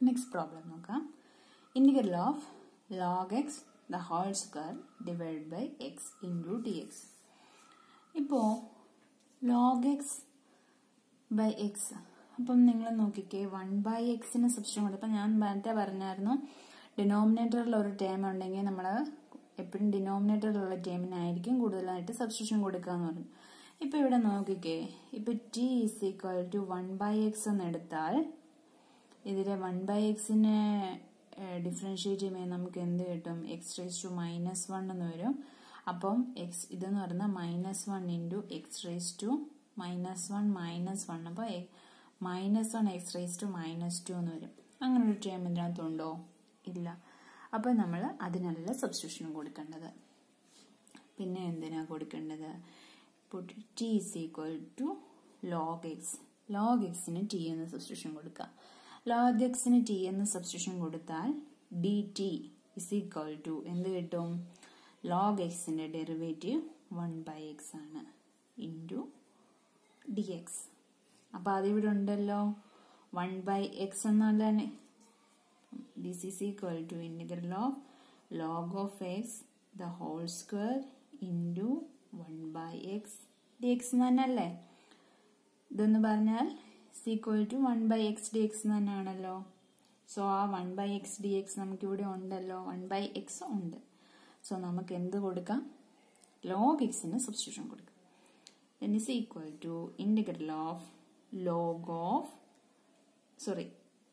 next problem നോക്കാം integral of log x the whole square divide by x into d x ഇപ്പോൾ log x by x അപ്പം നിങ്ങൾ നോക്കിക്കേ one by എക്സിന് substitution കൊടുക്കും അപ്പം ഞാൻ നേരത്തെ പറഞ്ഞായിരുന്നു ഡിനോമിനേറ്ററിൽ ഒരു ടേം ഉണ്ടെങ്കിൽ നമ്മൾ എപ്പോഴും ഡിനോമിനേറ്ററിലുള്ള ടേമിനായിരിക്കും കൂടുതലായിട്ട് സബ്സ്റ്റിറ്റ്യൂഷൻ കൊടുക്കുക എന്ന് പറഞ്ഞു ഇപ്പം ഇവിടെ നോക്കിക്കേ ഇപ്പം t is equal to one by x എന്ന് എടുത്താൽ ഇതിലെ വൺ ബൈ എക്സിനെ ഡിഫറൻഷിയേറ്റ് ചെയ്യുമ്പോൾ നമുക്ക് എന്ത് കിട്ടും x raise to minus one എന്ന് വരും അപ്പം എക്സ് ഇതെന്ന് പറയുന്നത് minus one into x raise to minus one minus one അപ്പോൾ minus one x raise to minus two എന്ന് വരും അങ്ങനെ ഒരു ടേം ഇതിനകത്തുണ്ടോ ഇല്ല അപ്പോൾ നമ്മൾ അതിനല്ല സബ്സ്റ്റിറ്റ്യൂഷൻ കൊടുക്കേണ്ടത് പിന്നെ എന്തിനാ കൊടുക്കേണ്ടത് t is equal to log x log എക്സിന് ടി എന്ന് സബ്സ്റ്റിറ്റ്യൂഷൻ കൊടുക്കുക ലോഗ് എക്സിന് ടി എന്ന് സബ്സ്റ്റിറ്റ്യൂഷൻ കൊടുത്താൽ d t is equal to എന്ത് കിട്ടും ലോഗ് എക്സിന്റെ ഡെറിവേറ്റീവ് വൺ ബൈ എക്സ് ആണ് ഇൻറ്റു ഡി എക്സ് അപ്പൊ അതിവിടെ ഉണ്ടല്ലോ വൺ ബൈ എക്സ് എന്നാൽ this is equal to integral of log of x the whole square into one by x d x തന്നെയല്ലേ ഇതെന്ന് പറഞ്ഞാൽ is equal to one by x d x തന്നെയാണല്ലോ so ആ one by x d x നമുക്കിവിടെ ഉണ്ടല്ലോ one by x ഉണ്ട് so നമുക്ക് എന്ത് കൊടുക്കാം ലോഗ് എക്സിന് സബ്സ്റ്റിറ്റ്യൂഷൻ കൊടുക്കാം then is equal to integral of log of sorry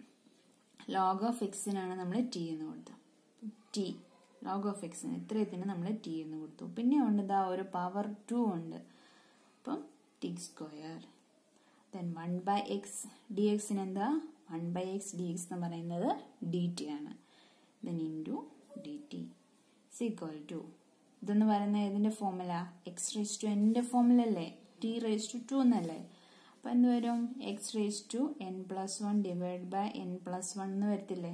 log of x നാണ് നമ്മൾ ടി എന്ന് കൊടുത്തത് ടി ലോഗ് ഓഫ് എക്സിന് ഇത്രയത്തിന് നമ്മൾ ടി എന്ന് കൊടുത്തു പിന്നെ ഉണ്ട് ഇതാ ഒരു പവർ ടു ഉണ്ട് അപ്പം t square then one by x d എക്സിന് എന്താ one by x d x എന്ന് പറയുന്നത് ഡി ടി ആണ് then into d t is equal to ഇതെന്ന് പറയുന്നത് ഏതിന്റെ ഫോമുല എക്സ് റേസ് ടു എൻ്റെ ഫോമുല അല്ലേ ടി റേസ് ടു ടു എന്നല്ലേ അപ്പൊ എന്ത് വരും x raise to n plus one divide by n plus one എന്ന് വരത്തില്ലേ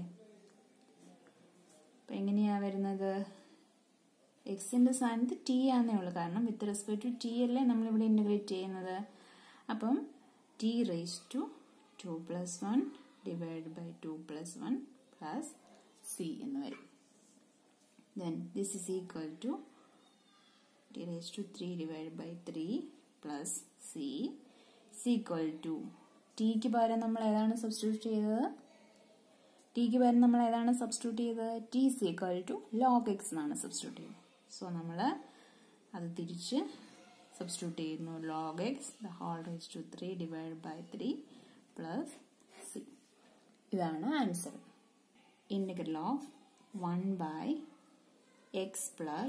അപ്പൊ എങ്ങനെയാ വരുന്നത് എക്സിന്റെ സ്ഥാനത്ത് ടി ആന്നേ ഉള്ളൂ കാരണം വിത്ത് റെസ്പെക്ട് ടു ടി അല്ലേ നമ്മൾ ഇവിടെ ഇന്റഗ്രേറ്റ് ചെയ്യുന്നത് അപ്പം t raise to two plus one divide by two plus one plus c എന്ന് വരും then this is equal to t raised to 3 divided by 3 plus c is equal to ടിക്ക് പകരം നമ്മൾ ഏതാണ് സബ്സ്റ്റിറ്റ്യൂട്ട് ചെയ്തത് ടിക്ക് പകരം നമ്മൾ ഏതാണ് സബ്സ്റ്റിറ്റ്യൂട്ട് ചെയ്തത് t is equal to log x എന്നാണ് സബ്സ്റ്റിറ്റ്യൂട്ട് ചെയ്തത് സോ നമ്മൾ അത് തിരിച്ച് സബ്സ്റ്റിറ്റ്യൂട്ട് ചെയ്യുന്നു log x the whole raised to 3 divided by 3 plus c ഇതാണ് answer integral of 1 by x plus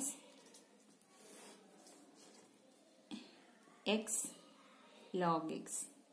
x log x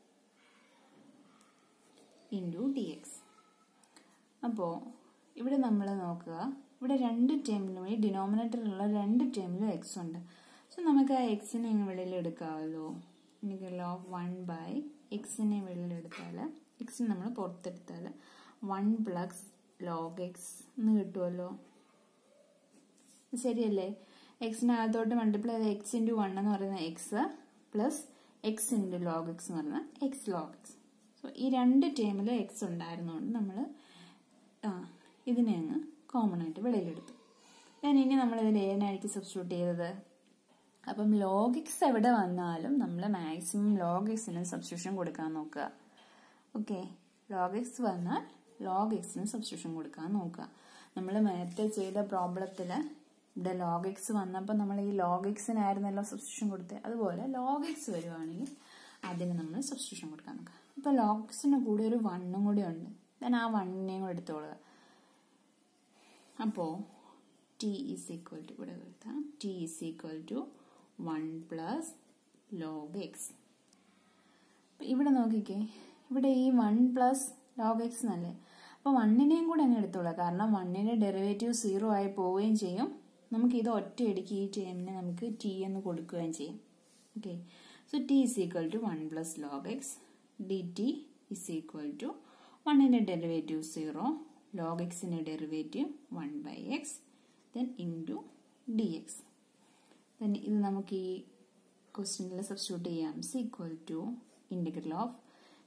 into d x അപ്പോൾ ഇവിടെ നമ്മൾ നോക്കുക ഇവിടെ രണ്ട് ടേമിലും ഈ ഡിനോമിനേറ്ററിലുള്ള രണ്ട് ടേമിലും എക്സ് ഉണ്ട് സോ നമുക്ക് ആ എക്സിനെ വെളിയിൽ എടുക്കാമല്ലോ എനിക്ക് ലോഗ് വൺ ബൈ എക്സിനെ വെളിയിലെടുത്താൽ എക്സിനെ നമ്മൾ പുറത്തെടുത്താൽ വൺ പ്ലസ് ലോഗ് എക്സ് എന്ന് കിട്ടുമല്ലോ ശരിയല്ലേ എക്സിനകത്തോട്ട് മൾട്ടിപ്ലൈ ചെയ്ത എക്സ് ഇൻറ്റു വൺ എന്ന് പറയുന്ന x plus x into log x എന്ന് പറയുന്ന എക്സ് ലോഗ് എക്സ് സോ ഈ രണ്ട് ടേമിൽ എക്സ് ഉണ്ടായിരുന്നുകൊണ്ട് നമ്മൾ ആ ഇതിനെ അങ്ങ് കോമൺ ആയിട്ട് വെളിയിലെടുത്തു ഞാൻ ഇനി നമ്മൾ ഇതിൽ ഏനായിരിക്കും സബ്സ്റ്റിറ്റ്യൂട്ട് ചെയ്തത് അപ്പം ലോഗ് എക്സ് എവിടെ വന്നാലും നമ്മൾ മാക്സിമം ലോഗ് എക്സിന് സബ്സ്റ്റിറ്റ്യൂഷൻ കൊടുക്കാൻ നോക്കുക ഓക്കെ ലോഗ് എക്സ് വന്നാൽ ലോഗ് എക്സിന് സബ്സ്റ്റിറ്റ്യൂഷൻ കൊടുക്കാൻ നോക്കുക നമ്മൾ നേരത്തെ ചെയ്ത പ്രോബ്ലത്തിൽ ഇവിടെ ലോഗ് എക്സ് വന്നപ്പോൾ നമ്മൾ ഈ ലോഗ് എക്സിനായിരുന്നല്ലോ സബ്സ്റ്റിറ്റ്യൂഷൻ കൊടുത്തത് അതുപോലെ ലോഗ് എക്സ് വരുവാണെങ്കിൽ അതിന് നമ്മൾ സബ്സ്റ്റിറ്റ്യൂഷൻ കൊടുക്കാൻ നോക്കാം ഇപ്പൊ ലോഗ് എക്സിന് കൂടെ ഒരു വണ്ണും കൂടി ഉണ്ട് ഞാൻ ആ വണ്ണിനെയും കൂടെ എടുത്തോളുക അപ്പോ ടി ഈസ് ഈക്വൽ ടു ഇവിടെ കൊടുത്താൽ t is equal to one plus log x ഇവിടെ നോക്കിക്കേ ഇവിടെ ഈ വൺ പ്ലസ് ലോഗ് എക്സ് എന്നല്ലേ അപ്പൊ വണ്ണിനെയും കൂടെ അങ്ങ് എടുത്തോളാം കാരണം വണ്ണിന്റെ ഡെറിവേറ്റീവ് സീറോ ആയി പോവുകയും ചെയ്യും നമുക്ക് ഇത് ഒറ്റയടിക്ക് ഈ ടേമിന് നമുക്ക് ടി എന്ന് കൊടുക്കുകയും ചെയ്യും okay so t is equal to one plus log x d t is equal to വണ്ണിന്റെ ഡെറിവേറ്റീവ് സീറോ ലോഗ് എക്സിന്റെ derivative one by x then into d x then ഇത് നമുക്ക് ഈ ക്വസ്റ്റ്യനിൽ സബ്സ്റ്റിറ്റ്യൂട്ട് ചെയ്യാം is equal to integral of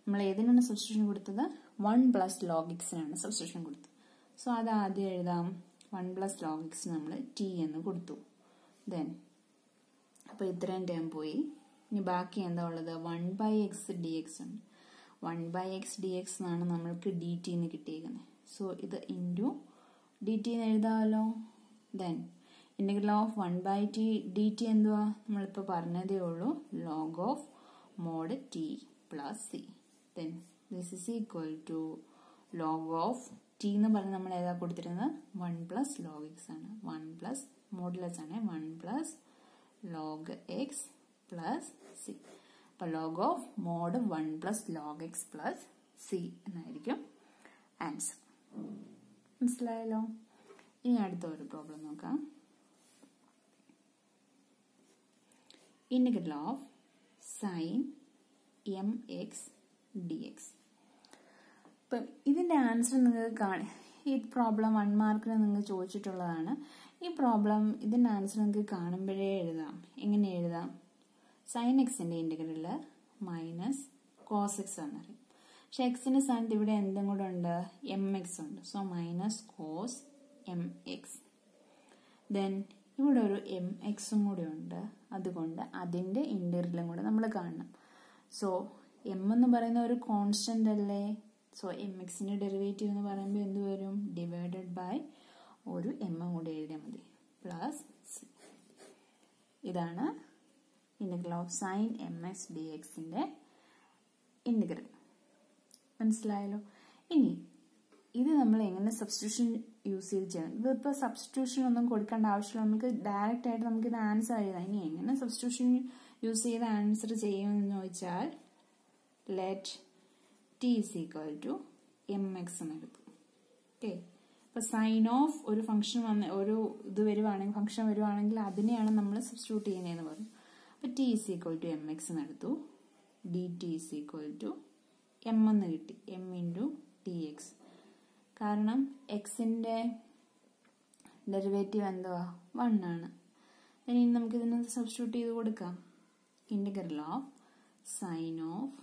നമ്മൾ ഏതിനാണ് substitution കൊടുത്തത് വൺ പ്ലസ് ലോഗ് എക്സിനാണ് സബ്സ്റ്റിറ്റ്യൂഷൻ കൊടുത്തത് സോ അത് ആദ്യം എഴുതാം വൺ പ്ലസ് ലോഗ് എക്സ് നമ്മൾ ടി എന്ന് കൊടുത്തു ദെൻ അപ്പോൾ ഇത്രയും ടേം പോയി ഇനി ബാക്കി എന്താ ഉള്ളത് one by x d x ഉണ്ട് one by x d x എന്നാണ് നമ്മൾക്ക് ഡി ടി എന്ന് കിട്ടിയേക്കുന്നത് സോ ഇത് ഇൻറ്റു ഡി ടി എന്ന് എഴുതാമല്ലോ then integral of one by t d t എന്തുവാ നമ്മളിപ്പോൾ പറഞ്ഞതേ ഉള്ളൂ log of mod t plus c then this is equal to log of t എന്ന് പറഞ്ഞ് നമ്മൾ ഏതാ കൊടുത്തിരുന്നത് വൺ പ്ലസ് ലോഗ് എക്സ് ആണ് വൺ പ്ലസ് മോഡുലസ് ആണ് one plus log x plus c അപ്പോൾ log of mod one plus log x plus c എന്നായിരിക്കും answer മനസ്സിലായല്ലോ ഇനി അടുത്ത ഒരു പ്രോബ്ലം നോക്കാം integral of sin mx dx ഇപ്പം ഇതിൻ്റെ ആൻസർ നിങ്ങൾക്ക് കാണി ഈ പ്രോബ്ലം വൺ മാർക്കിന് നിങ്ങൾ ചോദിച്ചിട്ടുള്ളതാണ് ഈ പ്രോബ്ലം ഇതിൻ്റെ ആൻസർ നിങ്ങൾക്ക് കാണുമ്പോഴേ എഴുതാം എങ്ങനെ എഴുതാം സൈൻ എക്സിൻ്റെ ഇൻ്റഗ്രൽ മൈനസ് കോസ് എക്സ് എന്നറിയും പക്ഷെ എക്സിൻ്റെ സ്ഥാനത്ത് ഇവിടെ എന്തും കൂടെ ഉണ്ട് എം എക്സ് ഉണ്ട് so minus cos m x then ഇവിടെ ഒരു എം എക്സും കൂടി ഉണ്ട് അതുകൊണ്ട് അതിൻ്റെ ഇൻ്റർവലും കൂടെ നമ്മൾ കാണണം സോ എം എന്ന് പറയുന്ന ഒരു കോൺസ്റ്റൻ്റ് അല്ലേ സോ എം എക്സിൻ്റെ ഡെറിവേറ്റീവ് എന്ന് പറയുമ്പോൾ എന്ത് വരും ഡിവൈഡഡ് ബൈ ഒരു എമ്മും കൂടി എഴുതിയാൽ മതി പ്ലസ് സി ഇതാണ് integral of sine m x d എക്സിൻ്റെ ഇൻ്റഗ്രൽ മനസ്സിലായല്ലോ ഇനി ഇത് നമ്മൾ എങ്ങനെ സബ്സ്റ്റിറ്റ്യൂഷൻ യൂസ് ചെയ്ത് ചെയ്യണം ഇതിപ്പോൾ സബ്സ്റ്റിറ്റ്യൂഷൻ ഒന്നും കൊടുക്കേണ്ട ആവശ്യമില്ല നമുക്ക് ഡയറക്റ്റ് ആയിട്ട് നമുക്ക് ഇത് ആൻസർ എഴുതാം ഇനി എങ്ങനെ സബ്സ്റ്റിറ്റ്യൂഷൻ യൂസ് ചെയ്ത് ആൻസർ ചെയ്യുമെന്ന് ചോദിച്ചാൽ let t is equal to m x എന്ന് എടുക്കും ഓക്കെ ഇപ്പൊ സൈൻ ഓഫ് ഒരു ഫംഗ്ഷൻ വന്ന് ഒരു ഇത് വരുവാണെങ്കിൽ ഫംഗ്ഷൻ വരുവാണെങ്കിൽ അതിനെയാണ് നമ്മൾ സബ്സ്റ്റിറ്റ്യൂട്ട് ചെയ്യുന്നതെന്ന് പറഞ്ഞു അപ്പൊ t is equal to m x എന്ന് എടുത്തു d t is equal to m എന്ന് കിട്ടി എം ഇൻറ്റു ടി എക്സ് കാരണം എക്സിൻ്റെ ഡെറിവേറ്റീവ് എന്തുവാ വൺ ആണ് ഇനി നമുക്ക് ഇതിനെ സബ്സ്റ്റിറ്റ്യൂട്ട് ചെയ്ത് കൊടുക്കാം integral of sine of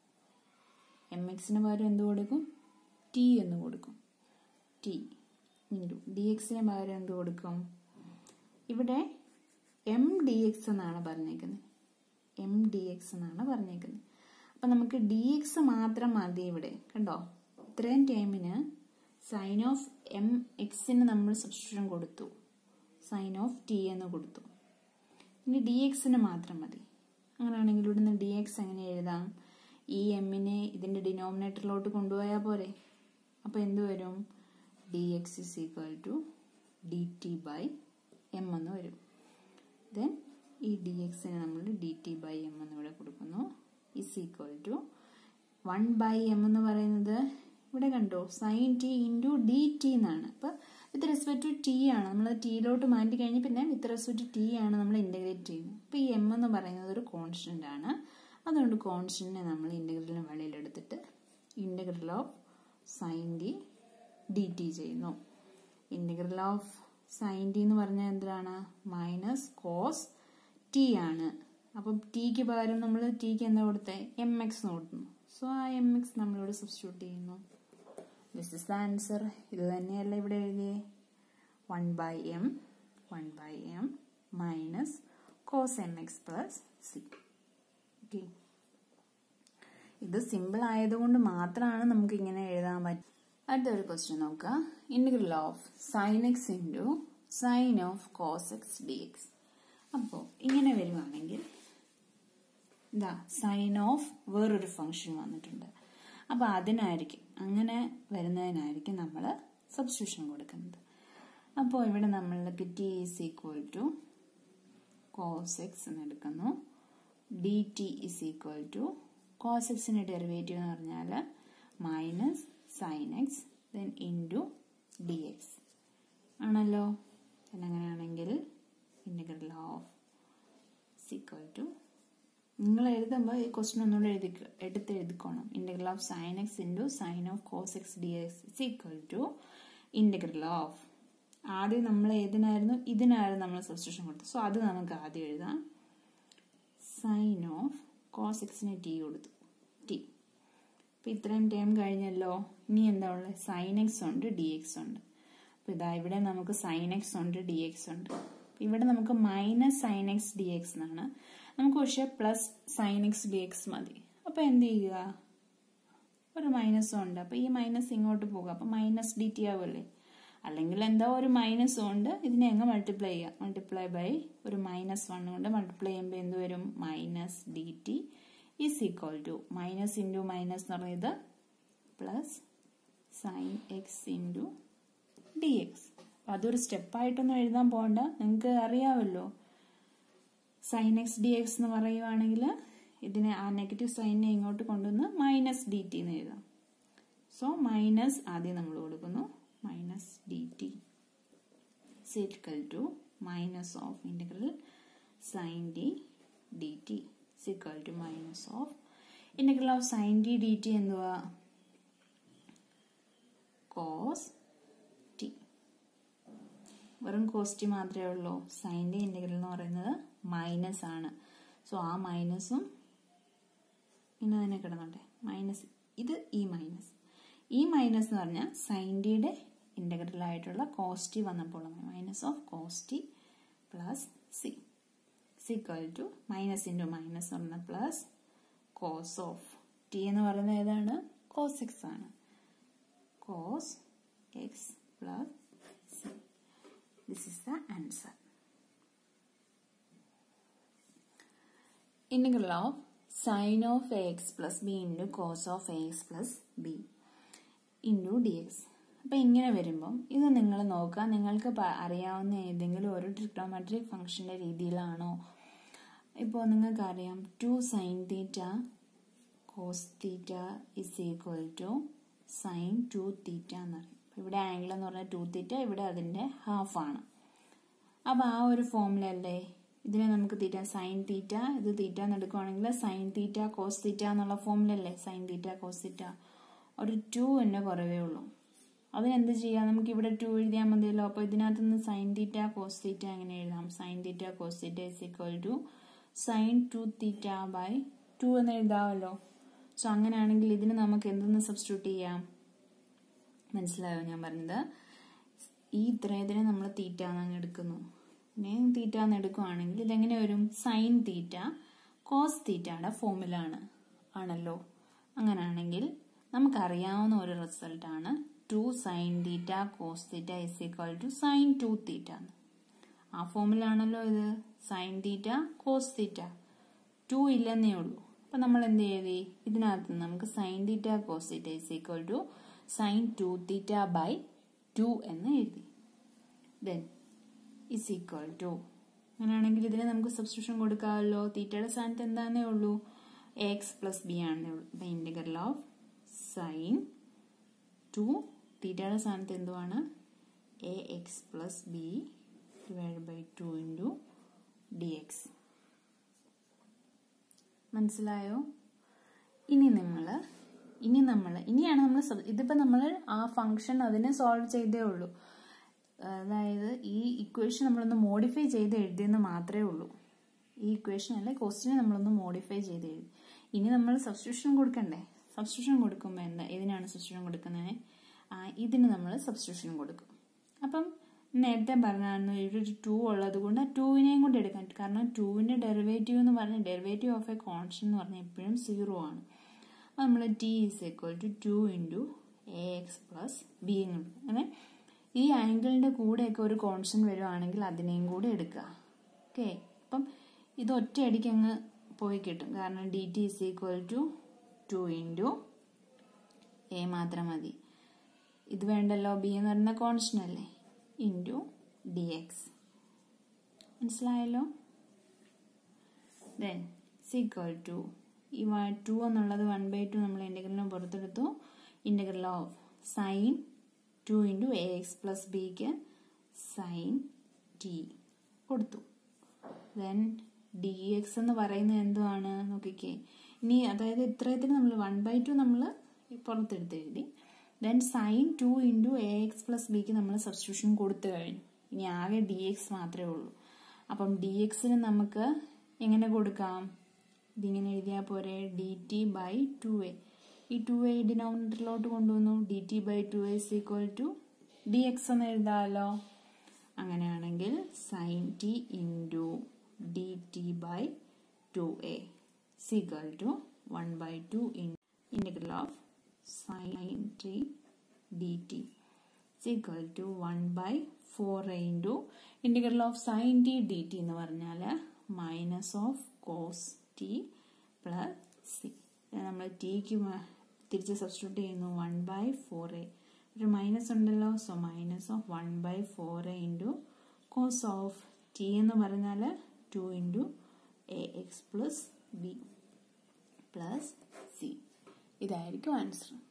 m എക്സിന് പകരം എന്ത് കൊടുക്കും ടി എന്ന് കൊടുക്കും ടി ഇൻറ്റു ഡി എക്സിന് പകരം എന്ത് കൊടുക്കും ഇവിടെ എം ഡി എക്സ് എന്നാണ് പറഞ്ഞേക്കുന്നത് എം ഡി എക്സ് എന്നാണ് പറഞ്ഞേക്കുന്നത് അപ്പം നമുക്ക് ഡി എക്സ് മാത്രം മതി ഇവിടെ കണ്ടോ ഇത്രയും ടൈമിന് സൈൻ ഓഫ് എം എക്സിന് നമ്മൾ സബ്സ്റ്റിറ്റ്യൂഷൻ കൊടുത്തു സൈൻ ഓഫ് ടി എന്ന് കൊടുത്തു ഇനി ഡി എക്സിന് മാത്രം മതി അങ്ങനെയാണെങ്കിൽ ഇവിടുന്ന് ഡി എക്സ് എങ്ങനെ എഴുതാം ഈ എമ്മിനെ ഇതിൻ്റെ ഡിനോമിനേറ്ററിലോട്ട് കൊണ്ടുപോയാൽ പോരെ അപ്പോൾ എന്ത് വരും d x is equal to d t by m എന്ന് വരും ദെൻ ഈ ഡി എക്സിന് നമ്മൾ ഡി ടി ബൈ എം എന്ന് ഇവിടെ കൊടുക്കുന്നു is equal to one by m എന്ന് പറയുന്നത് ഇവിടെ കണ്ടോ sine t into d t എന്നാണ് അപ്പോൾ വിത്ത് റെസ്പെക്ട് ടു ടി ആണ് നമ്മൾ ടിയിലോട്ട് മാറ്റി കഴിഞ്ഞ് പിന്നെ വിത്ത് റെസ്പെക്ട് ടു ടി ആണ് നമ്മൾ ഇൻ്റഗ്രേറ്റ് ചെയ്യുന്നത് അപ്പോൾ ഈ എം എന്ന് പറയുന്നത് ഒരു കോൺസ്റ്റൻ്റ് ആണ് അതുകൊണ്ട് കോൺസ്റ്റൻറ്റിനെ നമ്മൾ ഇൻ്റഗ്രലിന് വെളിയിലെടുത്തിട്ട് integral of sine t d t ചെയ്യുന്നു ഇൻ്റഗ്രൽ ഓഫ് സൈൻ ടി എന്ന് പറഞ്ഞാൽ എന്താണ് മൈനസ് കോസ് ടി ആണ് അപ്പം ടിക്ക് പകരം നമ്മൾ ടിക്ക് എന്താ കൊടുത്തത് എം എക്സ് കൊടുക്കുന്നു സോ ആ എം എക്സ് നമ്മളിവിടെ സബ്സ്റ്റിറ്റ്യൂട്ട് ചെയ്യുന്നു ദിസ് ഇസ് ദ ആൻസർ ഇത് തന്നെയല്ല ഇവിടെ എഴുതിയേ one by m one by m minus cos m x plus c okay ഇത് സിമ്പിൾ ആയതുകൊണ്ട് മാത്രമാണ് നമുക്ക് ഇങ്ങനെ എഴുതാൻ പറ്റും അടുത്തൊരു ക്വസ്റ്റ്യൻ നോക്കുക integral of sine x into sine of cos x d x അപ്പോൾ ഇങ്ങനെ വരുവാണെങ്കിൽ ഇതാ സൈൻ ഓഫ് വേറൊരു ഫംഗ്ഷൻ വന്നിട്ടുണ്ട് അപ്പോൾ അതിനായിരിക്കും അങ്ങനെ വരുന്നതിനായിരിക്കും നമ്മൾ സബ്സ്റ്റിറ്റ്യൂഷൻ കൊടുക്കുന്നത് അപ്പോൾ ഇവിടെ നമ്മൾക്ക് t is equal to cos x എന്ന് എടുക്കുന്നു d t is equal to cos എക്സിൻ്റെ ഡെറിവേറ്റീവ് എന്ന് പറഞ്ഞാൽ minus sine x then into d x ആണല്ലോ പിന്നെ അങ്ങനെയാണെങ്കിൽ ഇൻറ്റഗ്രൽ ഓഫ് ഈക്വൽ ടു നിങ്ങൾ എഴുതുമ്പോൾ ഈ ക്വസ്റ്റ്യൻ ഒന്നുകൂടെ എഴുതി എടുത്ത് എഴുതിക്കോണം integral of sine x into sine of cos x d x is equal to integral of ആദ്യം നമ്മൾ ഏതിനായിരുന്നു ഇതിനായിരുന്നു നമ്മൾ സബ്സ്റ്റിറ്റ്യൂഷൻ കൊടുത്തത് സോ അത് നമുക്ക് ആദ്യം എഴുതാം സൈൻ ഓഫ് കോസ് എക്സിന് ടി കൊടുത്തു ടി അപ്പോൾ ഇത്രയും ടൈം കഴിഞ്ഞല്ലോ ഇനി എന്താ ഉള്ളത് സൈൻ എക്സ് ഉണ്ട് ഡി എക്സ് ഉണ്ട് അപ്പോൾ ഇതാ ഇവിടെ നമുക്ക് സൈൻ എക്സ് ഉണ്ട് ഡി എക്സ് ഉണ്ട് ഇവിടെ നമുക്ക് minus sine x d x എന്നാണ് നമുക്ക് പക്ഷേ plus sine x d x മതി അപ്പോൾ എന്ത് ചെയ്യുക ഒരു മൈനസും ഉണ്ട് അപ്പോൾ ഈ മൈനസ് ഇങ്ങോട്ട് പോകുക അപ്പോൾ മൈനസ് ഡി ടി ആവുമല്ലേ അല്ലെങ്കിൽ എന്തോ ഒരു മൈനസ് കൊണ്ട് ഇതിനെ അങ്ങ് മൾട്ടിപ്ലൈ ചെയ്യുക മൾട്ടിപ്ലൈ ബൈ ഒരു മൈനസ് വൺ കൊണ്ട് മൾട്ടിപ്ലൈ ചെയ്യുമ്പോൾ എന്ത് വരും minus d t is equal to minus into minus എന്ന് പറയുന്നത് plus sine x into d x അതൊരു സ്റ്റെപ്പായിട്ടൊന്നും എഴുതാൻ പോകണ്ട നിങ്ങൾക്ക് അറിയാമല്ലോ സൈൻ എക്സ് ഡി എക്സ് എന്ന് പറയുവാണെങ്കിൽ ഇതിനെ ആ നെഗറ്റീവ് സൈനിനെ ഇങ്ങോട്ട് കൊണ്ടുവന്ന് മൈനസ് ഡി ടി എന്ന് എഴുതാം സോ മൈനസ് ആദ്യം നമ്മൾ കൊടുക്കുന്നു minus d t is equal to minus of integral sine d d t is equal to minus of integral of sine d d t എന്തുവാ കോസ് ടി വെറും കോസ്റ്റ് മാത്രമേ ഉള്ളൂ സൈൻ്റെ ഇൻറ്റഗ്രൽ എന്ന് പറയുന്നത് മൈനസ് ആണ് സോ ആ മൈനസും ഇങ്ങനെ തന്നെ കിടന്നോട്ടെ മൈനസ് ഇത് ഈ മൈനസ് ഈ മൈനസ് എന്ന് പറഞ്ഞാൽ സൈൻറ്റിയുടെ ഇൻ്റഗ്രൽ ആയിട്ടുള്ള കോസ്റ്റി വന്നപ്പോൾ minus of cos t plus c is equal to minus into minus പറഞ്ഞ പ്ലസ് കോസ് ഓഫ് ടി എന്ന് പറയുന്നത് ഏതാണ് കോസ് എക്സ് ആണ് cos x plus c this is the answer integral of sine of ax plus b into cos of ax plus b into dx അപ്പം ഇങ്ങനെ വരുമ്പം ഇത് നിങ്ങൾ നോക്കുക നിങ്ങൾക്ക് അറിയാവുന്ന ഏതെങ്കിലും ഒരു ട്രിഗ്നോമെട്രിക് ഫംഗ്ഷൻ്റെ രീതിയിലാണോ ഇപ്പോൾ നിങ്ങൾക്കറിയാം two sine theta cos theta is equal to sine two theta എന്ന് പറയും ഇവിടെ ആംഗിൾ എന്ന് പറഞ്ഞാൽ ടു തീറ്റ ഇവിടെ അതിൻ്റെ ഹാഫാണ് അപ്പോൾ ആ ഒരു ഫോമിലല്ലേ ഇതിനെ നമുക്ക് തീറ്റ സൈൻ തീറ്റ ഇത് തീറ്റ എന്ന് എടുക്കുവാണെങ്കിൽ സൈൻ തീറ്റ കോസ് തീറ്റ എന്നുള്ള ഫോമിലല്ലേ സൈൻ തീറ്റ കോസ് തീറ്റ ഒരു ടു എന്നെ കുറവേ ഉള്ളൂ അതിനെന്ത് ചെയ്യാം നമുക്ക് ഇവിടെ ടു എഴുതിയാൽ മതിയല്ലോ അപ്പോൾ ഇതിനകത്ത് നിന്ന് സൈൻ തീറ്റ കോസ് തീറ്റ എങ്ങനെ എഴുതാം sine theta cos theta is equal to sine two theta by two എന്ന് എഴുതാമല്ലോ സോ അങ്ങനെയാണെങ്കിൽ ഇതിന് നമുക്ക് എന്തെന്ന് സബ്സ്റ്റിറ്റ്യൂട്ട് ചെയ്യാം മനസ്സിലായോ ഞാൻ പറഞ്ഞത് ഈ ഇത്രയതിനെ നമ്മൾ തീറ്റ എന്നങ്ങ് എടുക്കുന്നു പിന്നെ തീറ്റ എന്ന് എടുക്കുവാണെങ്കിൽ ഇതെങ്ങനെ വരും സൈൻ തീറ്റ കോസ് തീറ്റയുടെ ഫോമിലാണ് ആണല്ലോ അങ്ങനെയാണെങ്കിൽ നമുക്കറിയാവുന്ന ഒരു റിസൾട്ടാണ് two sine theta cos theta is equal to sine two theta ആ ഫോമിലാണല്ലോ ഇത് sine theta cos theta two ഇല്ലെന്നേ ഉള്ളൂ അപ്പം നമ്മൾ എന്ത് ചെയ്തി ഇതിനകത്ത് നമുക്ക് sine theta cos theta is equal to sine two theta by two എന്ന് എഴുതി ദെൻ ഇസ് ഈക്വൽ ടു അങ്ങനെയാണെങ്കിൽ ഇതിന് നമുക്ക് സബ്സ്റ്റിറ്റ്യൂഷൻ കൊടുക്കാമല്ലോ തീറ്റയുടെ സ്ഥാനത്ത് എന്താന്നേ ഉള്ളൂ എക്സ് പ്ലസ് ബി ആണെന്നേ ഉള്ളൂ അപ്പം ഇൻറ്റഗ്രൽ ഓഫ് സൈൻ ടു തീറ്റയുടെ സ്ഥാനത്ത് എന്തുവാണ് a x plus b divide by two into d x മനസ്സിലായോ ഇനി നിങ്ങൾ ഇനി നമ്മൾ ഇനിയാണ് നമ്മൾ ഇതിപ്പോൾ നമ്മൾ ആ ഫംഗ്ഷൻ അതിനെ സോൾവ് ചെയ്തേ ഉള്ളൂ അതായത് ഈ ഇക്വേഷൻ നമ്മളൊന്ന് മോഡിഫൈ ചെയ്ത് എഴുതിയെന്ന് മാത്രമേ ഉള്ളൂ ഈ ഇക്വേഷൻ അല്ലെ ക്വസ്റ്റിനെ നമ്മളൊന്ന് മോഡിഫൈ ചെയ്ത് എഴുതി ഇനി നമ്മൾ സബ്സ്റ്റിറ്റ്യൂഷൻ കൊടുക്കണ്ടേ സബ്സ്റ്റിറ്റ്യൂഷൻ കൊടുക്കുമ്പോൾ എന്താ ഇതിനാണ് സബ്സ്റ്റിറ്റ്യൂഷൻ കൊടുക്കുന്നത് ഇതിന് നമ്മൾ സബ്സ്റ്റിറ്റ്യൂഷൻ കൊടുക്കും അപ്പം നേരത്തെ പറഞ്ഞായിരുന്നു ഇവിടെ ഒരു ടു ഉള്ളത് കൊണ്ട് ആ ടൂവിനെയും കൊണ്ട് എടുക്കാൻ കാരണം ടൂവിൻ്റെ ഡെറിവേറ്റീവ് എന്ന് പറഞ്ഞാൽ ഡെറിവേറ്റീവ് ഓഫ് എ കോൺസ്റ്റന്റ് എന്ന് പറഞ്ഞാൽ എപ്പോഴും സീറോ ആണ് അപ്പോൾ നമ്മൾ t is equal to two into a x plus b എന്ന് അങ്ങനെ ഈ ആംഗിളിൻ്റെ കൂടെയൊക്കെ ഒരു കോൺസ്റ്റന്റ് വരുവാണെങ്കിൽ അതിനെയും കൂടെ എടുക്കുക ഓക്കെ അപ്പം ഇത് ഒറ്റയടിക്ക് അങ്ങ് പോയി കിട്ടും കാരണം d t is equal to two into a മാത്രം മതി ഇത് വേണ്ടല്ലോ ബി എന്ന് പറയുന്ന കോൺസ്റ്റന്റ് അല്ലേ ഇൻറ്റു ഡി എക്സ് മനസ്സിലായല്ലോ ദെൻ സീക്വൽ ടു ഈ ടു എന്നുള്ളത് വൺ ബൈ ടു നമ്മൾ ഇൻ്റഗ്രലിന് പുറത്തെടുത്തു integral of sine two into a x plus ബിക്ക് സൈൻ ടി കൊടുത്തു ദെൻ ഡി എക്സ് എന്ന് പറയുന്നത് എന്തുവാണ് നോക്കിക്കേ ഇനി അതായത് ഇത്രയത്തിന് നമ്മൾ വൺ ബൈ ടു നമ്മൾ പുറത്തെടുത്ത് എഴുതി then sine two into a x plus ബിക്ക് നമ്മൾ സബ്സ്റ്റിറ്റ്യൂഷൻ കൊടുത്തു കഴിഞ്ഞു ഇനി ആകെ ഡി എക്സ് മാത്രമേ ഉള്ളൂ അപ്പം ഡി എക്സിന് നമുക്ക് എങ്ങനെ കൊടുക്കാം ഇതിങ്ങനെ എഴുതിയാൽ പോരെ d t by two a ഈ ടു എ ഡിനോമിനേറ്ററിലോട്ട് കൊണ്ടുവന്നു d t by two a is equal to d x എന്ന് എഴുതാമല്ലോ അങ്ങനെയാണെങ്കിൽ sine t into d t by two a is equal to one by two in integral of sine t d t is equal to one by four into integral of sine t d t എന്ന് പറഞ്ഞാൽ minus of cos t plus c നമ്മൾ ടിക്ക് തിരിച്ച് substitute ചെയ്യുന്നു one by four a ഒരു minus ഉണ്ടല്ലോ so minus of one by four a into cos of t എന്ന് പറഞ്ഞാൽ two into a x plus b plus c ഇതായിരിക്കും answer